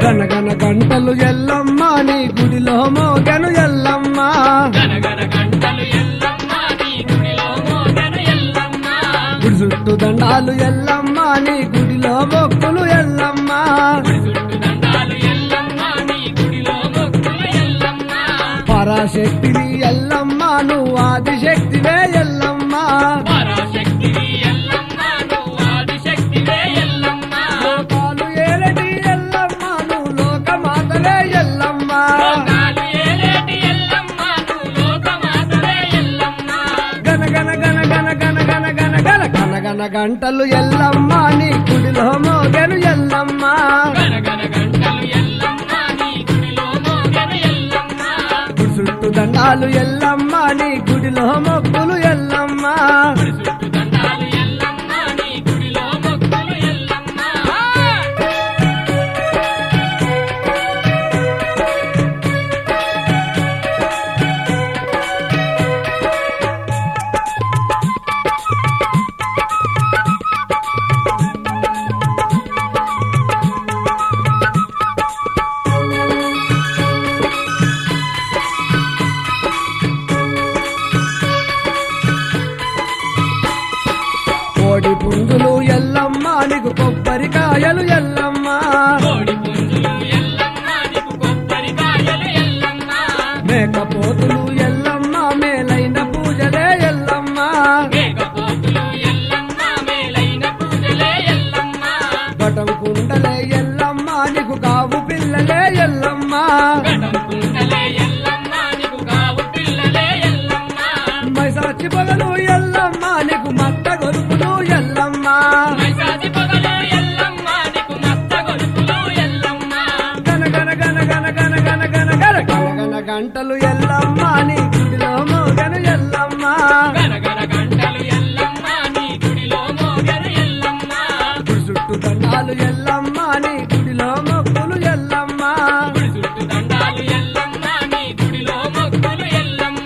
గనగన గంటలు ఎల్లమ్మ నీ గుడిలో మోగను ఎల్లమ్మ గనగన గంటలు ఎల్లమ్మ నీ గుడిలో మోగెను ఎల్లమ్మ గుడి చుట్టూ దండాలు ఎల్లమ్మ నీ గుడిలో మొక్కులు ఎల్లమ్మ చుట్టు దండాలు ఎల్లమ్మ నీ గుడిలో మొక్కులు ఎల్లమ్మ పరాశక్తివి ఎల్లమ్మ నువ్వు ఆదిశక్తివే ఎల్లమ్మ పరాశక్తివి ఎల్లమ్మ నువ్వు ఆదిశక్తివే ఎల్లమ్మ లోకాలు ఏలటి ఎల్లమ్మ నువ్వు లోకమాతవే ఎల్లమ్మ లోకాలు ఏలేటి ఎల్లమ్మ నువ్వు లోకమాతవే ఎల్లమ్మ గనగన గన గన గన గన గన గన గన గన గంటలు ఎల్లమ్మ నీ గుడిలో మోగెను ఎల్లమ్మ గనగన గంటలు ఎల్లమ్మ నీ గుడిలో మోగెను ఎల్లమ్మ గుడి చుట్టూ దండాలు ఎల్లమ్మ నీ గుడిలో మొక్కులు ఎల్లమ్మ చుట్టు దండాలు ఎల్లమ్మ నీ గుడిలో మొక్కులు ఎల్లమ్మ కోడి పుంజులు ఎల్లమ్మ నీకు కొబ్బరికాయలు ఎల్లమ్మ కోడి పుంజులు ఎల్లమ్మ నీకు కొబ్బరికాయలు ఎల్లమ్మ మేకపోతులు ఎల్లమ్మ మేలైన పూజలే ఎల్లమ్మ మేకపోతులు ఎల్లమ్మ మేలైన పూజలే ఎల్లమ్మ గటం కుండలే ఎల్లమ్మ నీకు కావు పిల్లలే ఎల్లమ్మ గడం కుండలే ఎల్లమ్మ నీకు కావు పిల్లలే ఎల్లమ్మ మైసాచి పగలు ఎల్లమ్మ నీకు మట్ట గొరుపులు ఎల్లమ్మ మైసాచి పగలు ఎల్లమ్మ నీకు మత్త గొలుపులు ఎల్లమ్మ గన గన గన గన గన గన గన గన గన గన గంటలు ఎల్లమ్మ నీ గుడిలో మోగను ఎల్లమ్మ గనగన గంటలు ఎల్లమ్మ నీ గుడిలో మోగరు ఎల్లమ్మ గుడి చుట్టూ దండాలు ఎల్లమ్మ నీ గుడిలో మొక్కులు ఎల్లమ్మ గుడి చుట్టూ దండాలు ఎల్లమ్మ నీ గుడిలో మొక్కులు ఎల్లమ్మ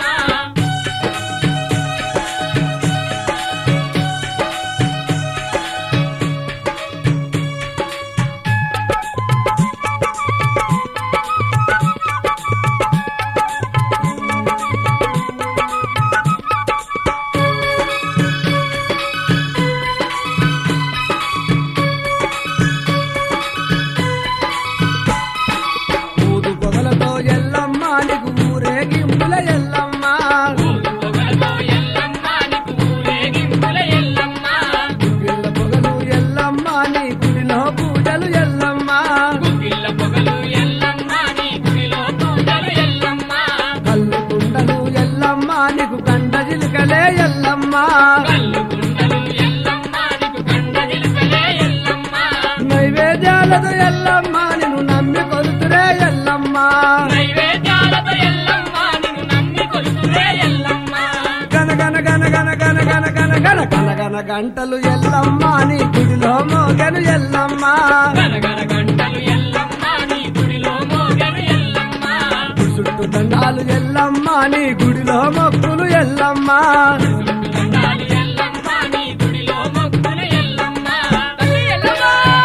ఊదు పొగలతో ఎల్లమ్మ నీకు ఊరేగింపుల ఎల్లమ్మ పొగలతో ఎల్లమ్మ నీకు ఊరేగింపుల ఎల్లమ్మ గుగ్గిళ్ళ పొగలు ఎల్లమ్మ నీ గుడిలో పూజలు ఎల్లమ్మ గుగ్గిళ్ళ పొగలు ఎల్లమ్మ నీ గుడిలో పూజలు ఎల్లమ్మ కళ్ళు కుండలు ఎల్లమ్మ నీకు కండ జిలుకలే ఎల్లమ్మ కళ్ళు కుండలు ఎల్లమ్మ నీకు కండ జిలుకలే ఎల్లమ్మ నైవేద్యాలతో ఎల్లమ్మ నిన్ను నమ్మి కొలుతురే ఎల్లమ్మ నైవేద్యాలతో ఎల్లమ్మ నిన్ను నమ్మి కొలుతురే ఎల్లమ్మ గన గన గన గన గన గన గన గన గన గన గంటలు ఎల్లమ్మ నీ గుడిలో మోగను ఎల్లమ్మ గనగన గంటలు ఎల్లమ్మ నీ గుడిలో మోగరు ఎల్లమ్మ గుడి చుట్టూ దండాలు ఎల్లమ్మ నీ గుడిలో మొక్కులు ఎల్లమ్మ దండాలు ఎల్లమ్మ నీ గుడిలో మొక్కులు ఎల్లమ్మ తల్లి ఎల్లమ్మ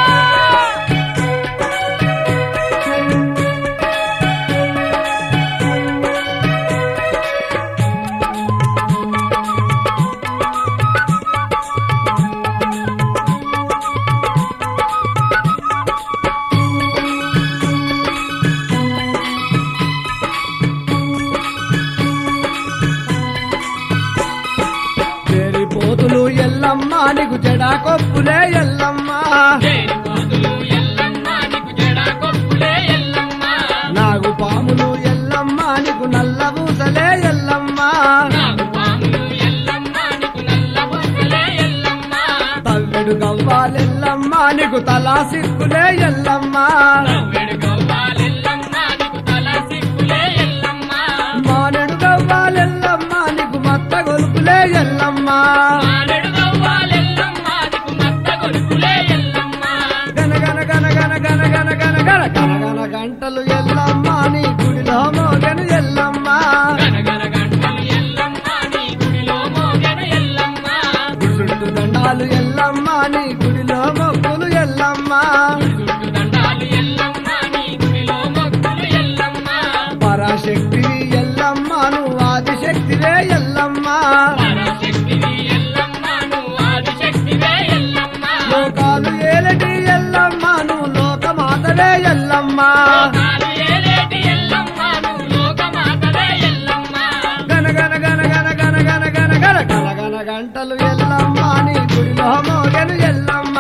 చేరిపోతులు ఎల్లమ్మ నీకు జడా కొప్పులే ఎల్లమ్మ చేరి పోతులు ఎల్లమ్మ నీకు జడా కొప్పులే ఎల్లమ్మ నాగు పాములు ఎల్లమ్మ నీకు నల్ల పూసలే ఎల్లమ్మ నాగు పాములు ఎల్లమ్మ నీకు నల్ల బుగ్గలే ఎల్లమ్మ తవ్వెడు గవ్వాలెల్లమ్మ నీకు తలా సిక్కులే ఎల్లమ్మ నవ్వెడు గవ్వాలెల్లమ్మ నీకు తల సిక్కులే ఎల్లమ్మ మానెడు గవ్వాలెల్లమ్మ నీకు మత్త గొలుపులే ఎల్లమ్మ మానెడు గవ్వాలెల్లమ్మ నీకు మత్త గొలుపులే ఎల్లమ్మ గన గన గన గన గన గన గన గన గన గన గంటలు ఎల్లమ్మ నీ గుడిలో మోగను ఎల్లమ్మ గనగన గంటలు ఎల్లమ్మ నీ గుడిలో మోగెను ఎల్లమ్మ గుడి చుట్టూ దండాలు ఎల్లమ్మ నీ గుడిలో మొక్కులు ఎల్లమ్మ చుట్టు దండాలు ఎల్లమ్మ నీ శక్తివే ఎల్లమ్మ పరాశక్తివి ఎల్లమ్మ నువ్వు ఆదిశక్తివే ఎల్లమ్మ లోకాలు ఏలటి ఎల్లమ్మ నువ్వు లోకమాతవే ఎల్లమ్మ లోకాలు ఏలేటి ఎల్లమ్మ నువ్వు లోకమాతవే ఎల్లమ్మ గన గన గన గన గన గన గన గన గన గన గంటలు ఎల్లమ్మ నీ గుడిలో మోగెను ఎల్లమ్మ